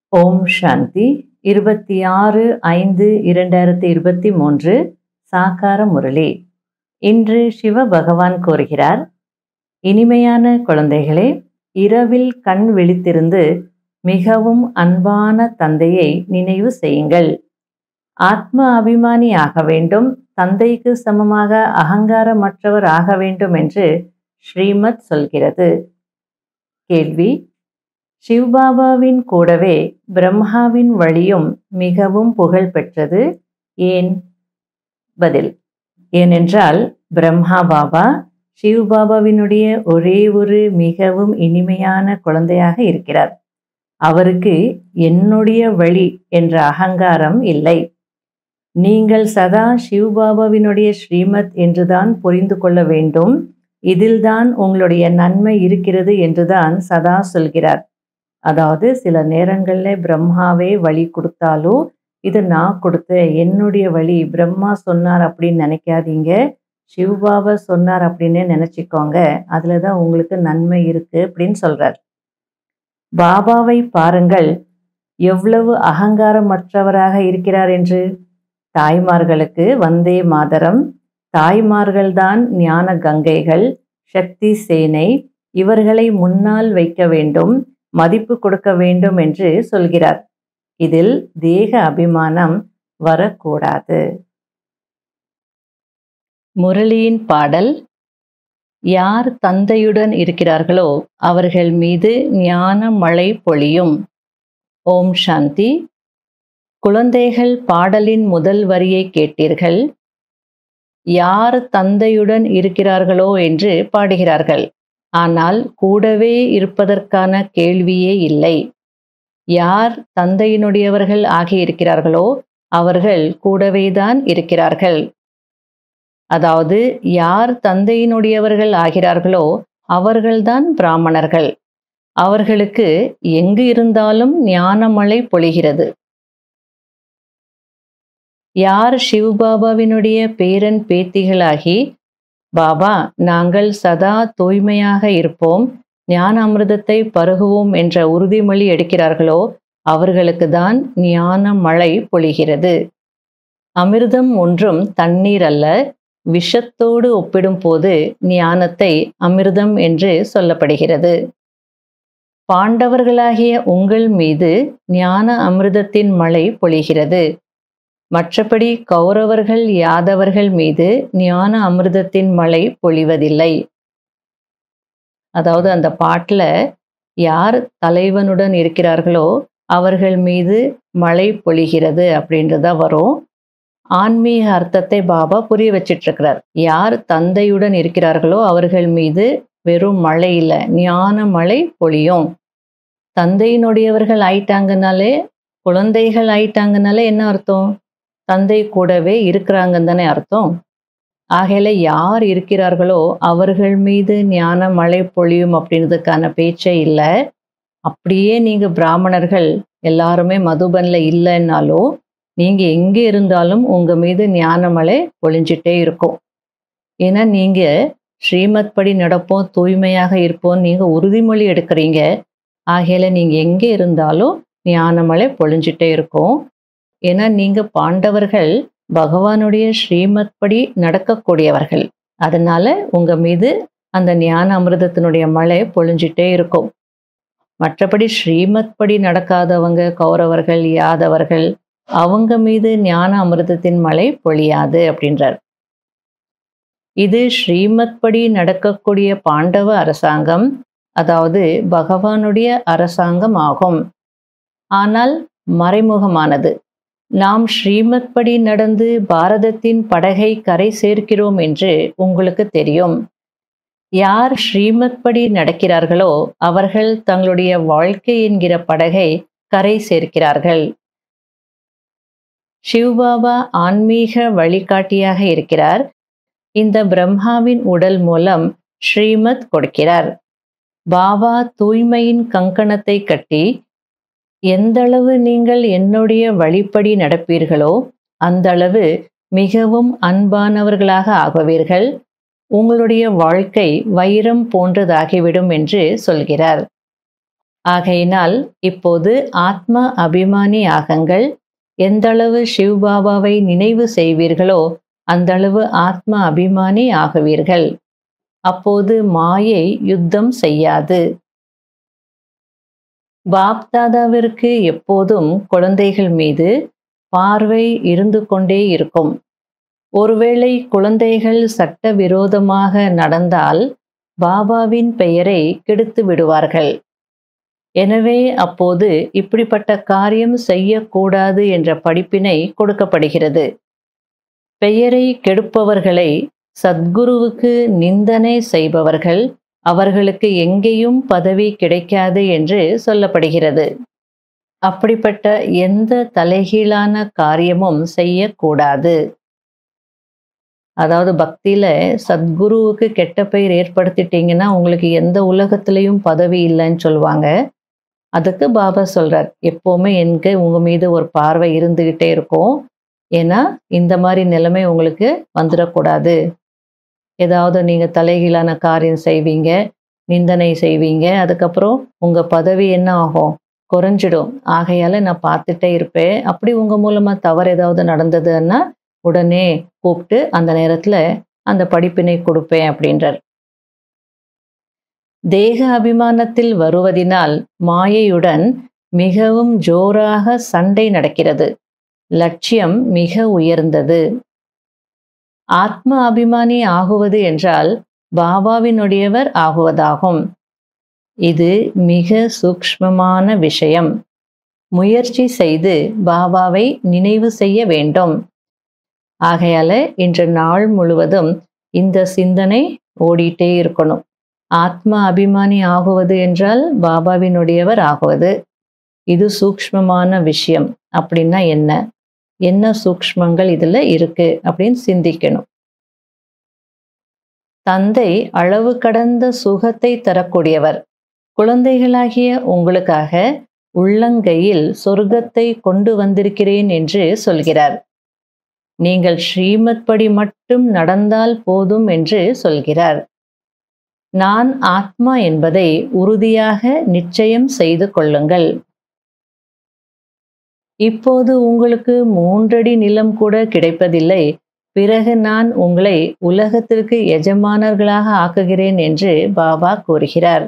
ஓம் சாந்தி இருபத்தி ஆறு ஐந்து இரண்டாயிரத்தி இருபத்தி மூன்று சாக்கார முரளி இன்று சிவ பகவான் கூறுகிறார் இனிமையான குழந்தைகளே இரவில் கண் விழித்திருந்து மிகவும் அன்பான தந்தையை நினைவு செய்யுங்கள் ஆத்ம அபிமானி ஆக வேண்டும் தந்தைக்கு சமமாக அகங்காரமற்றவர் ஆக வேண்டும் என்று ஸ்ரீமத் சொல்கிறது கேள்வி சிவ்பாபாவின் கூடவே பிரம்மாவின் வழியும் மிகவும் புகழ் பெற்றது ஏன் பதில் ஏனென்றால் பிரம்மா பாபா சிவ்பாபாவினுடைய ஒரே ஒரு மிகவும் இனிமையான குழந்தையாக இருக்கிறார் அவருக்கு என்னுடைய வழி என்ற அகங்காரம் இல்லை நீங்கள் சதா சிவ்பாபாவினுடைய ஸ்ரீமத் என்றுதான் புரிந்து கொள்ள வேண்டும் இதில்தான் உங்களுடைய நன்மை இருக்கிறது என்றுதான் சதா சொல்கிறார் அதாவது சில நேரங்களில் பிரம்மாவே வழி கொடுத்தாலோ இது நான் கொடுத்த என்னுடைய வழி பிரம்மா சொன்னார் அப்படின்னு நினைக்காதீங்க சிவ்பாபா சொன்னார் அப்படின்னு நினச்சிக்கோங்க அதில் தான் உங்களுக்கு நன்மை இருக்கு அப்படின்னு சொல்றார் பாபாவை பாருங்கள் எவ்வளவு அகங்காரமற்றவராக இருக்கிறார் என்று தாய்மார்களுக்கு வந்தே மாதரம் தாய்மார்கள்தான் ஞான கங்கைகள் சக்தி சேனை இவர்களை முன்னால் வைக்க வேண்டும் மதிப்பு கொடுக்க வேண்டும் என்று சொல்கிறார் இதில் தேக அபிமானம் வரக்கூடாது முரளியின் பாடல் யார் தந்தையுடன் இருக்கிறார்களோ அவர்கள் மீது ஞான மழை பொழியும் ஓம் சாந்தி குழந்தைகள் பாடலின் முதல் வரியை கேட்டீர்கள் யார் தந்தையுடன் இருக்கிறார்களோ என்று பாடுகிறார்கள் ஆனால் கூடவே இருப்பதற்கான கேள்வியே இல்லை யார் தந்தையினுடையவர்கள் ஆகியிருக்கிறார்களோ அவர்கள் கூடவேதான் இருக்கிறார்கள் அதாவது யார் தந்தையினுடையவர்கள் ஆகிறார்களோ அவர்கள்தான் பிராமணர்கள் அவர்களுக்கு எங்கு இருந்தாலும் ஞானமழை பொழிகிறது யார் சிவபாபாவினுடைய பேரன் பேத்திகளாகி பாபா நாங்கள் சதா தூய்மையாக இருப்போம் ஞான அமிர்தத்தை பருகுவோம் என்ற உறுதிமொழி எடுக்கிறார்களோ அவர்களுக்கு தான் ஞான மழை பொழிகிறது அமிர்தம் ஒன்றும் தண்ணீர் அல்ல விஷத்தோடு ஒப்பிடும்போது ஞானத்தை அமிர்தம் என்று சொல்லப்படுகிறது பாண்டவர்களாகிய உங்கள் மீது ஞான அமிர்தத்தின் மழை பொழிகிறது மற்றபடி கௌரவர்கள் யாதவர்கள் மீது ஞான அமிர்தத்தின் மழை பொழிவதில்லை அதாவது அந்த பாட்டில் யார் தலைவனுடன் இருக்கிறார்களோ அவர்கள் மீது மழை பொழிகிறது அப்படின்றதா வரும் ஆன்மீக அர்த்தத்தை பாபா புரிய வச்சிட்டு இருக்கிறார் யார் தந்தையுடன் இருக்கிறார்களோ அவர்கள் மீது வெறும் மழை இல்லை ஞான மழை பொழியும் தந்தையினுடையவர்கள் ஆயிட்டாங்கனாலே குழந்தைகள் ஆயிட்டாங்கனாலே என்ன அர்த்தம் தந்தை கூடவே இருக்கிறாங்கன்னு தானே அர்த்தம் ஆகையில யார் இருக்கிறார்களோ அவர்கள் மீது ஞான மழை பொழியும் அப்படின்றதுக்கான பேச்சே இல்லை அப்படியே நீங்க பிராமணர்கள் எல்லாருமே மதுபன்ல இல்லைன்னாலும் நீங்க எங்கே இருந்தாலும் உங்க மீது ஞானமலை பொழிஞ்சிட்டே இருக்கும் ஏன்னா நீங்க ஸ்ரீமத் படி நடப்போம் தூய்மையாக இருப்போம் நீங்க உறுதிமொழி எடுக்கிறீங்க ஆகையில நீங்க எங்கே இருந்தாலும் ஞானமலை பொழிஞ்சிட்டே இருக்கும் ஏன்னா நீங்க பாண்டவர்கள் பகவானுடைய ஸ்ரீமத் படி நடக்கக்கூடியவர்கள் அதனால உங்க மீது அந்த ஞான அமிர்தத்தினுடைய மழை பொழிஞ்சிட்டே இருக்கும் மற்றபடி ஸ்ரீமத் படி நடக்காதவங்க கௌரவர்கள் யாதவர்கள் அவங்க மீது ஞான அமிர்தத்தின் மழை பொழியாது அப்படின்றார் இது ஸ்ரீமத் படி நடக்கக்கூடிய பாண்டவ அரசாங்கம் அதாவது பகவானுடைய அரசாங்கம் ஆகும் ஆனால் மறைமுகமானது நாம் ஸ்ரீமத் படி நடந்து பாரதத்தின் படகை கரை சேர்க்கிறோம் என்று உங்களுக்கு தெரியும் யார் ஸ்ரீமத் படி நடக்கிறார்களோ அவர்கள் தங்களுடைய வாழ்க்கை என்கிற படகை கரை சேர்க்கிறார்கள் சிவ்பாபா ஆன்மீக வழிகாட்டியாக இருக்கிறார் இந்த பிரம்மாவின் உடல் மூலம் ஸ்ரீமத் கொடுக்கிறார் பாபா தூய்மையின் கங்கணத்தை கட்டி எந்தளவு நீங்கள் என்னுடைய வழிப்படி நடப்பீர்களோ அந்தளவு மிகவும் அன்பானவர்களாக ஆகுவீர்கள் உங்களுடைய வாழ்க்கை வைரம் போன்றதாகிவிடும் என்று சொல்கிறார் ஆகையினால் இப்போது ஆத்ம அபிமானி ஆகங்கள் எந்தளவு சிவ்பாபாவை நினைவு செய்வீர்களோ அந்தளவு ஆத்ம அபிமானி ஆகுவீர்கள் அப்போது மாயை யுத்தம் செய்யாது பாப்தாதாவிற்கு எப்போதும் குழந்தைகள் மீது பார்வை இருந்து கொண்டே இருக்கும் ஒருவேளை குழந்தைகள் சட்டவிரோதமாக நடந்தால் பாபாவின் பெயரை கெடுத்து விடுவார்கள் எனவே அப்போது இப்படிப்பட்ட காரியம் செய்யக்கூடாது என்ற படிப்பினை கொடுக்கப்படுகிறது பெயரை கெடுப்பவர்களை சத்குருவுக்கு நிந்தனை செய்பவர்கள் அவர்களுக்கு எங்கேயும் பதவி கிடைக்காது என்று சொல்லப்படுகிறது அப்படிப்பட்ட எந்த தலைகீழான காரியமும் செய்யக்கூடாது அதாவது பக்தியில சத்குருவுக்கு கெட்ட பெயர் ஏற்படுத்திட்டீங்கன்னா உங்களுக்கு எந்த உலகத்திலையும் பதவி இல்லைன்னு சொல்லுவாங்க அதுக்கு பாபா சொல்றார் எப்பவுமே எனக்கு உங்க மீது ஒரு பார்வை இருந்துகிட்டே இருக்கும் ஏன்னா இந்த மாதிரி நிலைமை உங்களுக்கு வந்துடக்கூடாது ஏதாவது நீங்க தலைகீழான காரியம் செய்வீங்க நிந்தனை செய்வீங்க அதுக்கப்புறம் உங்க பதவி என்ன ஆகும் குறைஞ்சிடும் ஆகையால நான் பார்த்துட்டே இருப்பேன் அப்படி உங்க மூலமா தவறு ஏதாவது நடந்ததுன்னா உடனே கூப்பிட்டு அந்த நேரத்துல அந்த படிப்பினை கொடுப்பேன் அப்படின்றார் தேக அபிமானத்தில் வருவதினால் மாயையுடன் மிகவும் ஜோராக சண்டை நடக்கிறது லட்சியம் மிக உயர்ந்தது ஆத்ம அபிமானி ஆகுவது என்றால் பாபாவினுடையவர் ஆகுவதாகும் இது மிக சூக்ஷ்மமான விஷயம் முயற்சி செய்து பாபாவை நினைவு செய்ய வேண்டும் ஆகையால இன்று நாள் முழுவதும் இந்த சிந்தனை ஓடிட்டே இருக்கணும் ஆத்ம அபிமானி ஆகுவது என்றால் பாபாவினுடையவர் ஆகுவது இது சூக்ஷ்மமான விஷயம் அப்படின்னா என்ன என்ன சூக்ஷ்மங்கள் இதுல இருக்கு அப்படின்னு சிந்திக்கணும் தந்தை அளவு கடந்த சுகத்தை தரக்கூடியவர் குழந்தைகளாகிய உங்களுக்காக உள்ளங்கையில் சொர்க்கத்தை கொண்டு வந்திருக்கிறேன் என்று சொல்கிறார் நீங்கள் ஸ்ரீமத் படி மட்டும் நடந்தால் போதும் என்று சொல்கிறார் நான் ஆத்மா என்பதை உறுதியாக நிச்சயம் செய்து கொள்ளுங்கள் இப்போது உங்களுக்கு மூன்றடி நிலம் கூட கிடைப்பதில்லை பிறகு நான் உங்களை உலகத்திற்கு எஜமானர்களாக ஆக்குகிறேன் என்று பாபா கூறுகிறார்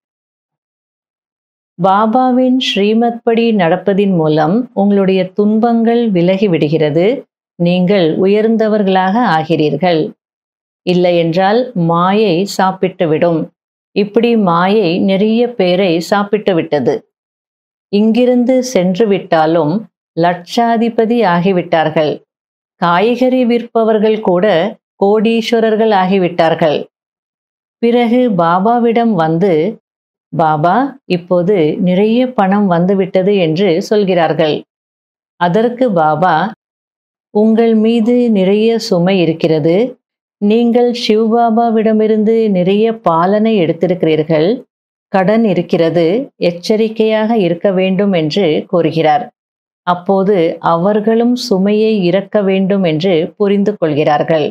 பாபாவின் ஸ்ரீமத் படி நடப்பதின் மூலம் உங்களுடைய துன்பங்கள் விலகி விடுகிறது நீங்கள் உயர்ந்தவர்களாக ஆகிறீர்கள் இல்லை என்றால் மாயை சாப்பிட்டு விடும் இப்படி மாயை நிறைய பேரை சாப்பிட்டு விட்டது இங்கிருந்து சென்று விட்டாலும் லட்சாதிபதி ஆகிவிட்டார்கள் காய்கறி விற்பவர்கள் கூட கோடீஸ்வரர்கள் ஆகிவிட்டார்கள் பிறகு பாபாவிடம் வந்து பாபா இப்போது நிறைய பணம் வந்துவிட்டது என்று சொல்கிறார்கள் அதற்கு பாபா உங்கள் மீது நிறைய சுமை இருக்கிறது நீங்கள் சிவபாபாவிடமிருந்து நிறைய பாலனை எடுத்திருக்கிறீர்கள் கடன் இருக்கிறது எச்சரிக்கையாக இருக்க வேண்டும் என்று கூறுகிறார் அப்போது அவர்களும் சுமையை இறக்க வேண்டும் என்று புரிந்து கொள்கிறார்கள்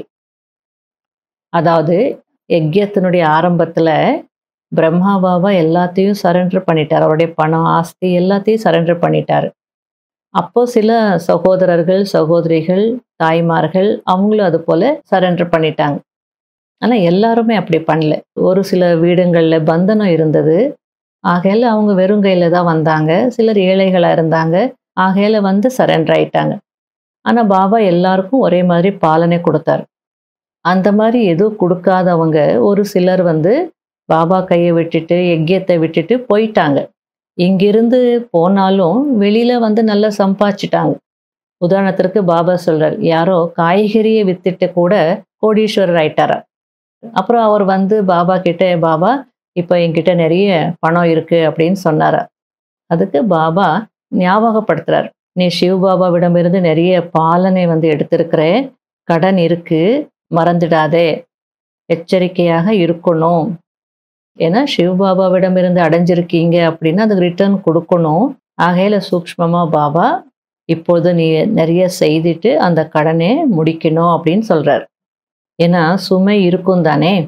அதாவது யஜ்யத்தினுடைய ஆரம்பத்துல பிரம்மா பாபா எல்லாத்தையும் சரண்டர் பண்ணிட்டார் அவருடைய பணம் ஆஸ்தி எல்லாத்தையும் சரண்டர் பண்ணிட்டார் அப்போ சில சகோதரர்கள் சகோதரிகள் தாய்மார்கள் அவங்களும் அது போல சரண்டர் பண்ணிட்டாங்க ஆனால் எல்லாருமே அப்படி பண்ணல ஒரு சில வீடுங்களில் பந்தனம் இருந்தது ஆகையில அவங்க வெறும் கையில தான் வந்தாங்க சிலர் ஏழைகளாக இருந்தாங்க ஆகையில வந்து சரண்டர் ஆயிட்டாங்க ஆனால் பாபா எல்லாருக்கும் ஒரே மாதிரி பாலனை கொடுத்தார் அந்த மாதிரி எதுவும் கொடுக்காதவங்க ஒரு சிலர் வந்து பாபா கையை விட்டுட்டு யஜ்யத்தை விட்டுட்டு போயிட்டாங்க இங்கிருந்து போனாலும் வெளியில வந்து நல்லா சம்பாதிச்சிட்டாங்க உதாரணத்திற்கு பாபா சொல்றார் யாரோ காய்கறியை வித்துட்டு கூட கோடீஸ்வரர் ஆயிட்டாரா அப்புறம் அவர் வந்து பாபா கிட்ட பாபா இப்போ என்கிட்ட நிறைய பணம் இருக்கு அப்படின்னு சொன்னாரா அதுக்கு பாபா ஞாபகப்படுத்துறார் நீ சிவ பாபாவிடமிருந்து நிறைய பாலனை வந்து எடுத்திருக்கிற கடன் இருக்கு மறந்துடாதே எச்சரிக்கையாக இருக்கணும் ஏன்னா சிவபாபாவிடமிருந்து அடைஞ்சிருக்கீங்க அப்படின்னா அதுக்கு ரிட்டர்ன் கொடுக்கணும் ஆகையில சூக்ஷ்மமா பாபா இப்போது நீ நிறைய செய்துட்டு அந்த கடனை முடிக்கணும் அப்படின்னு சொல்றார் ஏன்னா சுமை இருக்கும் தானே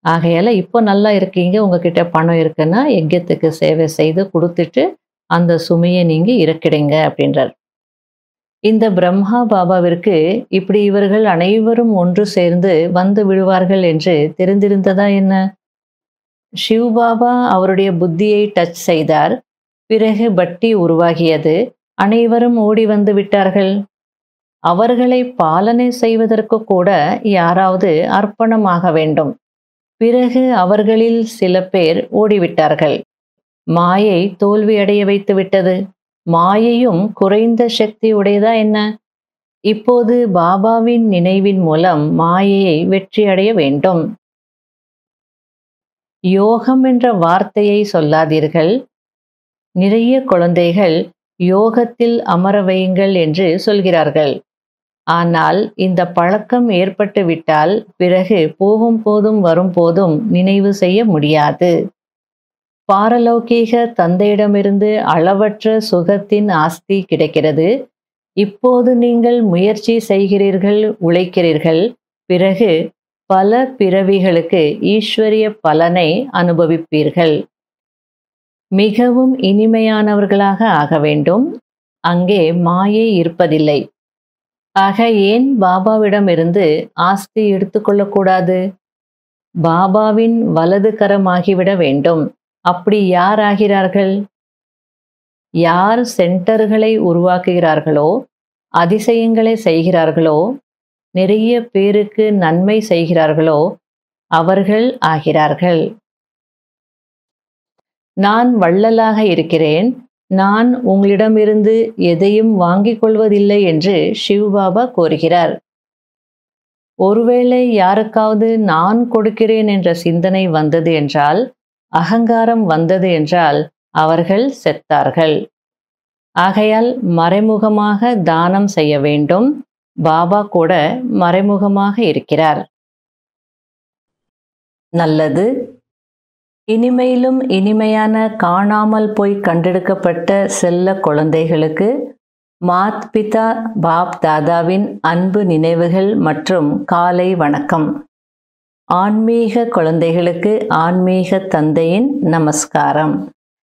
ஆகையால இப்போ நல்லா இருக்கீங்க உங்ககிட்ட பணம் இருக்குன்னா யஜ்யத்துக்கு சேவை செய்து கொடுத்துட்டு அந்த சுமையை நீங்க இறக்கிடுங்க அப்படின்றார் இந்த பிரம்மா பாபாவிற்கு இப்படி இவர்கள் அனைவரும் ஒன்று சேர்ந்து வந்து விடுவார்கள் என்று தெரிந்திருந்ததா என்ன சிவ்பாபா அவருடைய புத்தியை டச் செய்தார் பிறகு பட்டி உருவாகியது அனைவரும் ஓடி வந்து விட்டார்கள் அவர்களை பாலனை செய்வதற்கு கூட யாராவது அர்ப்பணமாக வேண்டும் பிறகு அவர்களில் சில பேர் ஓடிவிட்டார்கள் மாயை தோல்வியடைய வைத்து விட்டது மாயையும் குறைந்த சக்தி உடையதா என்ன இப்போது பாபாவின் நினைவின் மூலம் மாயையை வெற்றியடைய வேண்டும் யோகம் என்ற வார்த்தையை சொல்லாதீர்கள் நிறைய குழந்தைகள் யோகத்தில் அமர வையுங்கள் என்று சொல்கிறார்கள் ஆனால் இந்த பழக்கம் ஏற்பட்டு விட்டால் பிறகு போகும் போதும் வரும் போதும் நினைவு செய்ய முடியாது பாரலௌகீக தந்தையிடமிருந்து அளவற்ற சுகத்தின் ஆஸ்தி கிடைக்கிறது இப்போது நீங்கள் முயற்சி செய்கிறீர்கள் உழைக்கிறீர்கள் பிறகு பல பிறவிகளுக்கு ஈஸ்வரிய பலனை அனுபவிப்பீர்கள் மிகவும் இனிமையானவர்களாக ஆக வேண்டும் அங்கே மாயை இருப்பதில்லை ஆக ஏன் பாபாவிடமிருந்து ஆஸ்தி எடுத்துக்கொள்ளக்கூடாது பாபாவின் வலது கரமாகிவிட வேண்டும் அப்படி யார் ஆகிறார்கள் யார் சென்டர்களை உருவாக்குகிறார்களோ அதிசயங்களை செய்கிறார்களோ நிறைய பேருக்கு நன்மை செய்கிறார்களோ அவர்கள் ஆகிறார்கள் நான் வள்ளலாக இருக்கிறேன் நான் உங்களிடமிருந்து எதையும் வாங்கிக் கொள்வதில்லை என்று சிவ்பாபா கோருகிறார் ஒருவேளை யாருக்காவது நான் கொடுக்கிறேன் என்ற சிந்தனை வந்தது என்றால் அகங்காரம் வந்தது என்றால் அவர்கள் செத்தார்கள் ஆகையால் மறைமுகமாக தானம் செய்ய வேண்டும் பாபா கூட மறைமுகமாக இருக்கிறார் நல்லது இனிமையிலும் இனிமையான காணாமல் போய் கண்டெடுக்கப்பட்ட செல்ல குழந்தைகளுக்கு மாத் பிதா பாப் தாதாவின் அன்பு நினைவுகள் மற்றும் காலை வணக்கம் ஆன்மீக குழந்தைகளுக்கு ஆன்மீக தந்தையின் நமஸ்காரம்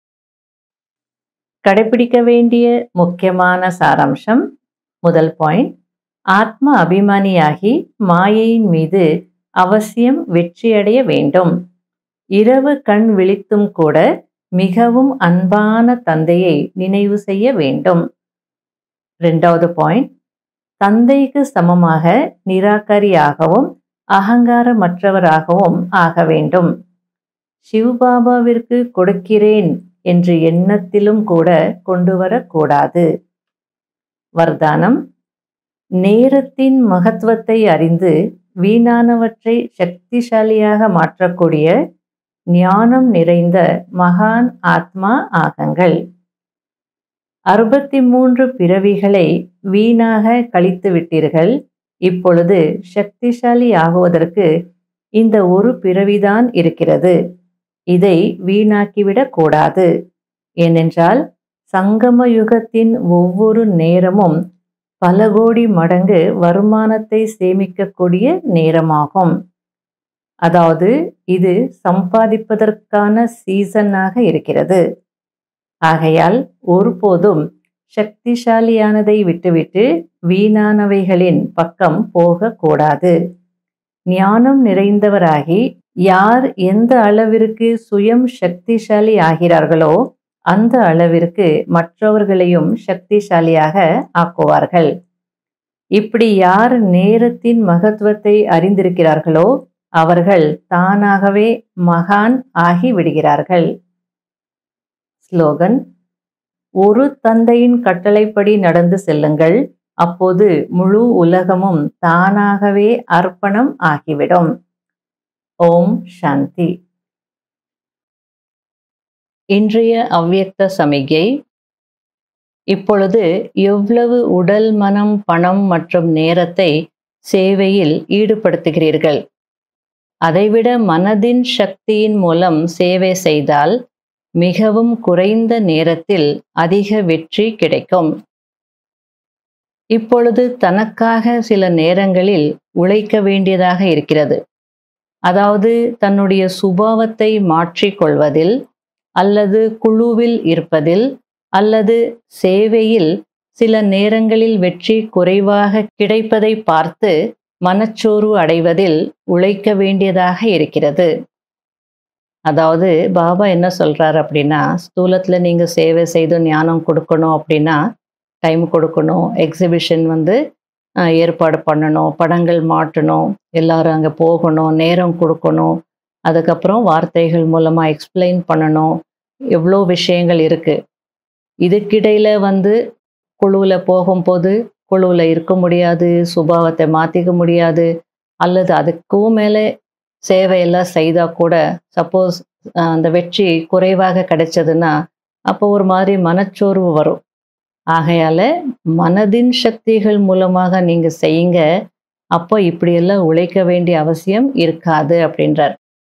கடைபிடிக்க வேண்டிய முக்கியமான சாராம்சம் முதல் பாயிண்ட் ஆத்ம அபிமானியாகி மாயையின் மீது அவசியம் வெற்றியடைய வேண்டும் இரவு கண் விழித்தும் கூட மிகவும் அன்பான தந்தையை நினைவு செய்ய வேண்டும் ரெண்டாவது பாயிண்ட் தந்தைக்கு சமமாக நிராகரியாகவும் அகங்காரமற்றவராகவும் ஆக வேண்டும் சிவபாபாவிற்கு கொடுக்கிறேன் என்று எண்ணத்திலும் கூட கொண்டு வரக்கூடாது வர்தானம் நேரத்தின் மகத்துவத்தை அறிந்து வீணானவற்றை சக்திசாலியாக மாற்றக்கூடிய ஞானம் நிறைந்த மகான் ஆத்மா ஆகங்கள் அறுபத்தி மூன்று பிறவிகளை வீணாக கழித்து விட்டீர்கள் இப்பொழுது சக்திசாலி ஆகுவதற்கு இந்த ஒரு பிறவிதான் இருக்கிறது இதை வீணாக்கிவிடக் கூடாது ஏனென்றால் சங்கம யுகத்தின் ஒவ்வொரு நேரமும் பல கோடி மடங்கு வருமானத்தை சேமிக்கக்கூடிய நேரமாகும் அதாவது இது சம்பாதிப்பதற்கான சீசனாக இருக்கிறது ஆகையால் ஒருபோதும் சக்திசாலியானதை விட்டுவிட்டு வீணானவைகளின் பக்கம் போகக்கூடாது ஞானம் நிறைந்தவராகி யார் எந்த அளவிற்கு சுயம் சக்திசாலி ஆகிறார்களோ அந்த அளவிற்கு மற்றவர்களையும் சக்திசாலியாக ஆக்குவார்கள் இப்படி யார் நேரத்தின் மகத்துவத்தை அறிந்திருக்கிறார்களோ அவர்கள் தானாகவே மகான் ஆகி விடுகிறார்கள் ஸ்லோகன் ஒரு தந்தையின் கட்டளைப்படி நடந்து செல்லுங்கள் அப்போது முழு உலகமும் தானாகவே அர்ப்பணம் ஆகிவிடும் ஓம் சாந்தி இன்றைய அவ்வியக்த சமிகை இப்பொழுது எவ்வளவு உடல் மனம் பணம் மற்றும் நேரத்தை சேவையில் ஈடுபடுத்துகிறீர்கள் அதைவிட மனதின் சக்தியின் மூலம் சேவை செய்தால் மிகவும் குறைந்த நேரத்தில் அதிக வெற்றி கிடைக்கும் இப்பொழுது தனக்காக சில நேரங்களில் உழைக்க வேண்டியதாக இருக்கிறது அதாவது தன்னுடைய சுபாவத்தை மாற்றிக்கொள்வதில் அல்லது குழுவில் இருப்பதில் அல்லது சேவையில் சில நேரங்களில் வெற்றி குறைவாக கிடைப்பதை பார்த்து மனச்சோர்வு அடைவதில் உழைக்க வேண்டியதாக இருக்கிறது அதாவது பாபா என்ன சொல்றாரு அப்படின்னா ஸ்தூலத்தில் நீங்கள் சேவை செய்து ஞானம் கொடுக்கணும் அப்படின்னா டைம் கொடுக்கணும் எக்ஸிபிஷன் வந்து அஹ், ஏற்பாடு பண்ணணும் படங்கள் மாட்டணும் எல்லாரும் அங்கே போகணும் நேரம் கொடுக்கணும் அதுக்கப்புறம் வார்த்தைகள் மூலமாக எக்ஸ்பிளைன் பண்ணணும் எவ்வளோ விஷயங்கள் இருக்குது இதுக்கிடையில் வந்து குழுவில் போகும்போது குழுவில் இருக்க முடியாது சுபாவத்தை மாற்றிக்க முடியாது அல்லது அதுக்கும் மேலே சேவையெல்லாம் செய்தால் கூட சப்போஸ் அந்த வெற்றி குறைவாக கிடைச்சதுன்னா அப்போ ஒரு மாதிரி மனச்சோர்வு வரும் ஆகையால மனதின் சக்திகள் மூலமாக நீங்க செய்யுங்க அப்போ இப்படியெல்லாம் உழைக்க வேண்டிய அவசியம் இருக்காது அப்படின்றார்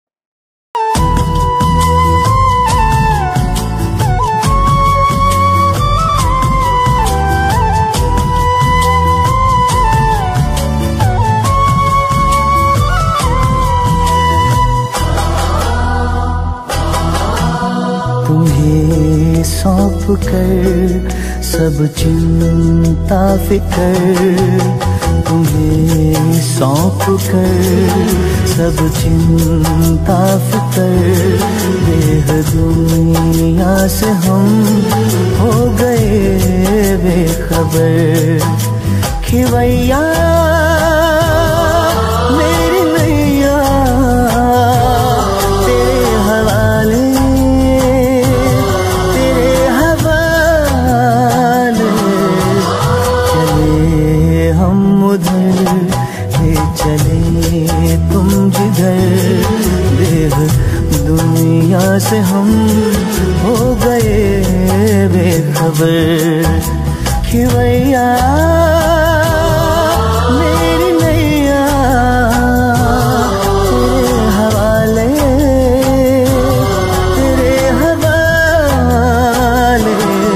तुम्हें सौंप कर सब चिंता फिकर तुम्हें सौंप कर सब चिंता फिकर देह दुनिया से हम हो गए बेखबर खिवैया मेरी नैया तेरे हवाले तेरे हवाले चले हम उधर ले चले तुम जिधर देख दुनिया से हम हो गए बेखबर खिवैया मेरी नैया तेरे हवाले तेरे हवाले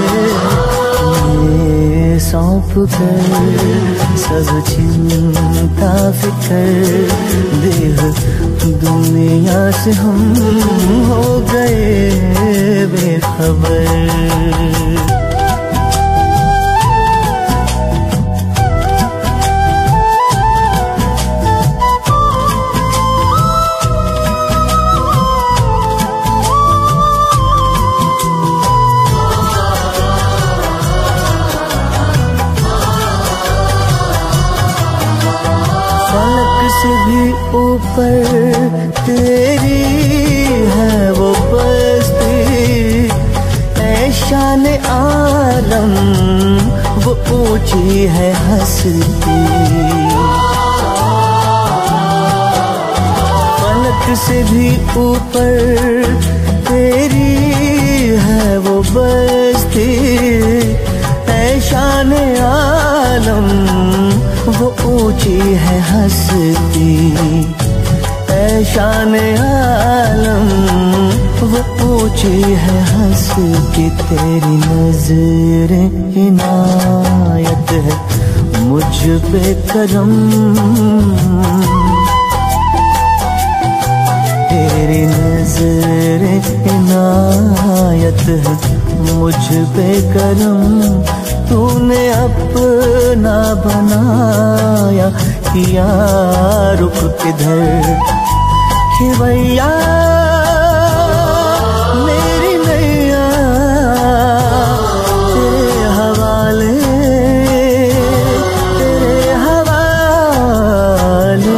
ये सौंप कर सब चिंता फिकर देह दुनिया से हम हो गए बेखबर फलक से भी ऊपर तेरी है वो बस्ती ऐशान आलम वो ऊंची है हस्ती फलक से भी ऊपर तेरी है वो बस्ती ऐशान आलम वो ऊंची है हस्ती ऐशान आलम वो ऊंची है हस्ती तेरी नजर इनायत है मुझ पे करम तेरी नजर इनायत है मुझ पे करम तूने अपना बनाया किया रुक किधर खिवैया मेरी नैया तेरे हवाले तेरे हवाले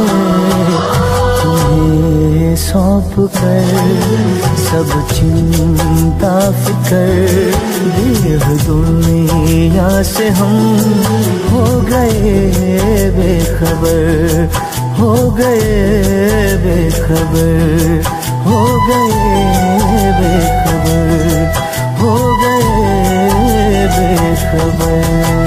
तुम्हें सौंप कर सब चिंता फिकर देह दुनिया से हम हो गए बेखबर हो गए बेखबर हो गए बेखबर हो गए बेखबर